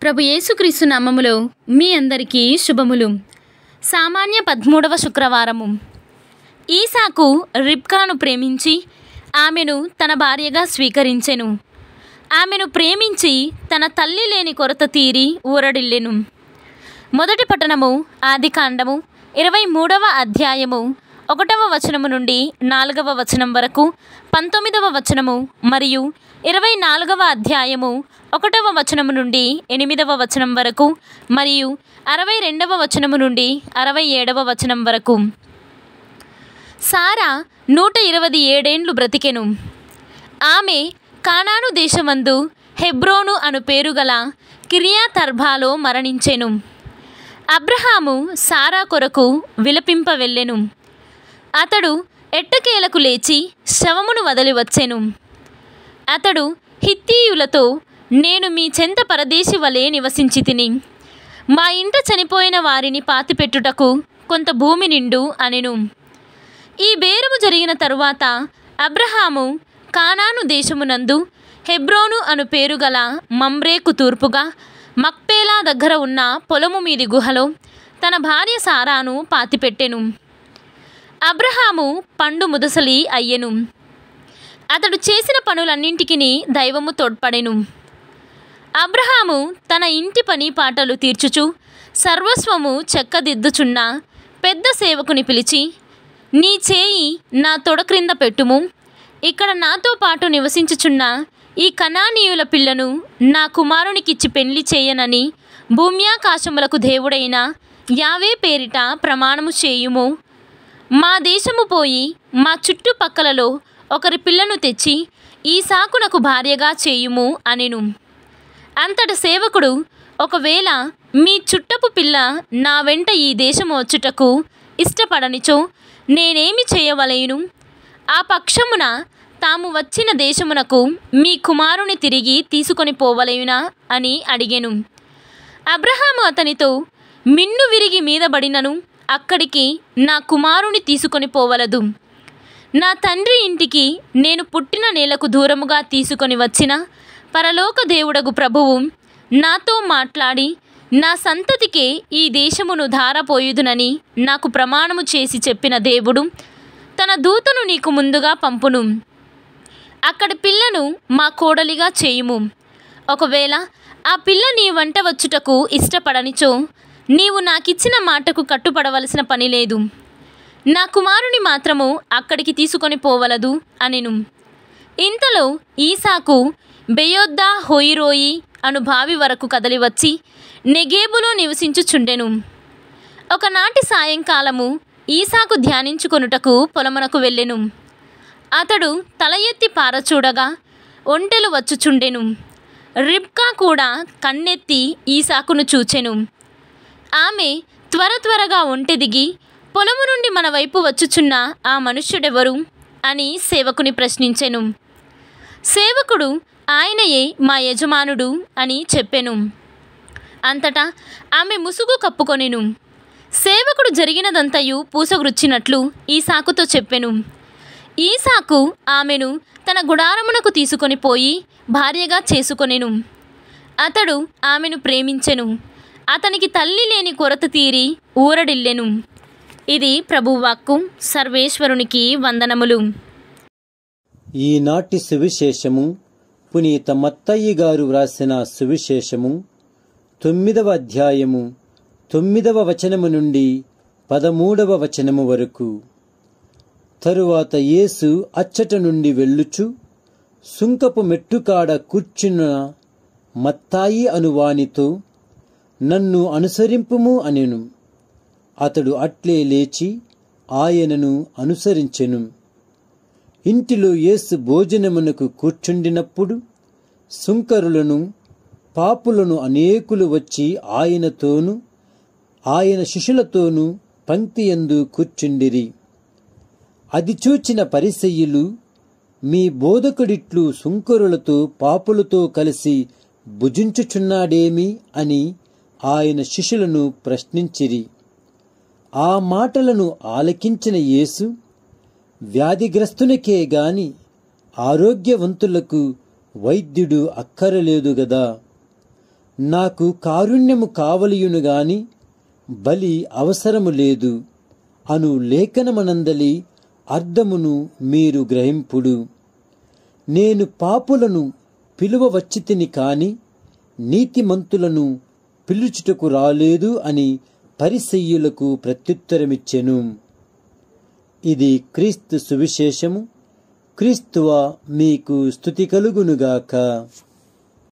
ప్రభు యేసుక్రీస్తు నామములో మీ అందరికీ శుభములు సామాన్య పదమూడవ శుక్రవారము ఈసాకు రిబ్కాను ప్రేమించి ఆమెను తన భార్యగా స్వీకరించెను ఆమెను ప్రేమించి తన తల్లి లేని కొరత తీరి ఊరడిల్లెను మొదటి పట్టణము ఆదికాండము ఇరవై మూడవ అధ్యాయము ఒకటవ వచనము నుండి నాలుగవ వచనం వరకు పంతొమ్మిదవ వచనము మరియు ఇరవై నాలుగవ అధ్యాయము ఒకటవ వచనము నుండి ఎనిమిదవ వచనం వరకు మరియు అరవై రెండవ వచనము నుండి అరవై ఏడవ వచనం వరకు సారా నూట ఇరవై ఏడేండ్లు బ్రతికెను ఆమె కానాను దేశమందు హెబ్రోను అను పేరు గల కిరియా తర్భాలో మరణించెను అబ్రహాము సారా కొరకు విలపింప వెళ్ళెను అతడు ఎట్టకేలకు లేచి శవమును వదిలి వచ్చెను అతడు హిత్తీయులతో నేను మీ చెంత పరదేశి వలె నివసించి తిని మా ఇంట చనిపోయిన వారిని పాతిపెట్టుటకు కొంత భూమి నిండు అనెను ఈ బేరము జరిగిన తరువాత అబ్రహాము కానాను దేశమునందు హెబ్రోను అను పేరు గల మమ్రేకు తూర్పుగా మక్పేలా దగ్గర ఉన్న పొలము మీది గుహలో తన భార్య సారాను పాతిపెట్టెను అబ్రహాము పండు ముదసలి అయ్యెను అతడు చేసిన పనులన్నింటికి దైవము తోడ్పడెను అబ్రహాము తన ఇంటి పని పాటలు తీర్చుచు సర్వస్వము చెక్కదిద్దుచున్న పెద్ద సేవకుని పిలిచి నీ చేయి నా తొడ క్రింద పెట్టుము ఇక్కడ నాతో పాటు నివసించుచున్న ఈ కనానీయుల పిల్లను నా కుమారునికిచ్చి పెళ్లి చేయనని భూమ్యాకాశములకు దేవుడైన యావే పేరిట ప్రమాణము చేయుము మా దేశము పోయి మా చుట్టుపక్కలలో ఒకరి పిల్లను తెచ్చి ఈ సాకునకు భార్యగా చేయుము అనెను అంతట సేవకుడు ఒకవేళ మీ చుట్టపు పిల్ల నా వెంట ఈ దేశము వచ్చుటకు ఇష్టపడనిచో నేనేమి చేయవలేను ఆ పక్షమున తాము వచ్చిన దేశమునకు మీ కుమారుని తిరిగి తీసుకొని పోవలేనా అని అడిగెను అబ్రహాము అతనితో మిన్ను విరిగి మీద పడినను అక్కడికి నా కుమారుని తీసుకొని పోవలదు నా తండ్రి ఇంటికి నేను పుట్టిన నేలకు దూరముగా తీసుకొని వచ్చిన పరలోక దేవుడగు ప్రభువు నాతో మాట్లాడి నా సంతతికే ఈ దేశమును ధారపోయుదునని నాకు ప్రమాణము చేసి చెప్పిన దేవుడు తన దూతను నీకు ముందుగా పంపును అక్కడి పిల్లను మా కోడలిగా చేయుము ఒకవేళ ఆ పిల్ల నీ వంట వచ్చుటకు ఇష్టపడనిచో నీవు నాకిచ్చిన మాటకు కట్టుపడవలసిన పని లేదు నా కుమారుని మాత్రము అక్కడికి తీసుకొని పోవలదు అనెను ఇంతలో ఈసాకు బెయోద్దా హోయిరోయి అను బావి వరకు కదలి వచ్చి నెగేబులో నివసించుచుండెను ఒకనాటి సాయంకాలము ఈసాకు ధ్యానించుకొనుటకు పొలమునకు వెళ్ళెను అతడు తల ఎత్తి పారచూడగా ఒంటెలు వచ్చుచుండెను రిబ్కా కూడా కన్నెత్తి ఈసాకును చూచెను ఆమె త్వర త్వరగా ఒంటె దిగి పొలము నుండి మన వైపు వచ్చుచున్న ఆ మనుష్యుడెవరు అని సేవకుని ప్రశ్నించెను సేవకుడు ఆయనయే మా యజమానుడు అని చెప్పెను అంతటా ఆమె ముసుగు కప్పుకొనెను సేవకుడు జరిగినదంతయు పూసగుచ్చినట్లు ఈ సాకుతో చెప్పెను ఈ సాకు ఆమెను తన గుడారమునకు తీసుకొని పోయి భార్యగా చేసుకొనెను అతడు ఆమెను ప్రేమించెను అతనికి తల్లి లేని కొరత తీరి ఊరడిల్లెను ఇది ప్రభువాక్కు సర్వేశ్వరునికి వందనములు ఈనాటి సువిశేషము పునీత మత్తయ్య గారు వ్రాసిన సువిశేషము తొమ్మిదవ అధ్యాయము తొమ్మిదవ వచనము నుండి పదమూడవ వచనము వరకు తరువాత యేసు అచ్చట నుండి వెళ్ళుచు సుంకపు మెట్టుకాడ కూర్చున్న మత్తాయి అనువానితో నన్ను అనుసరింపుము అనెను అతడు అట్లే లేచి ఆయనను అనుసరించెను ఇంటిలో యేసు భోజనమునకు కూర్చుండినప్పుడు సుంకరులను పాపులను అనేకులు వచ్చి ఆయనతోనూ ఆయన శిష్యులతోనూ పంక్తియందు కూర్చుండిరి అది చూచిన పరిసయ్యులు మీ బోధకుడిట్లు సుంకరులతో పాపులతో కలిసి భుజించుచున్నాడేమి అని ఆయన శిష్యులను ప్రశ్నించిరి ఆ మాటలను ఆలకించిన యేసు వ్యాధిగ్రస్తునికే గాని ఆరోగ్యవంతులకు వైద్యుడు అక్కరలేదు గదా నాకు కారుణ్యము కావలియును గాని బలి అవసరము లేదు అను లేఖనమనందలి అర్థమును మీరు గ్రహింపుడు నేను పాపులను పిలువ వచ్చితిని కాని నీతిమంతులను పిలుచుటకు రాలేదు అని పరిసయ్యులకు ప్రత్యుత్తరమిచ్చెను ఇది క్రీస్తు సువిశేషము క్రీస్తువ మీకు స్థుతి కలుగునుగాక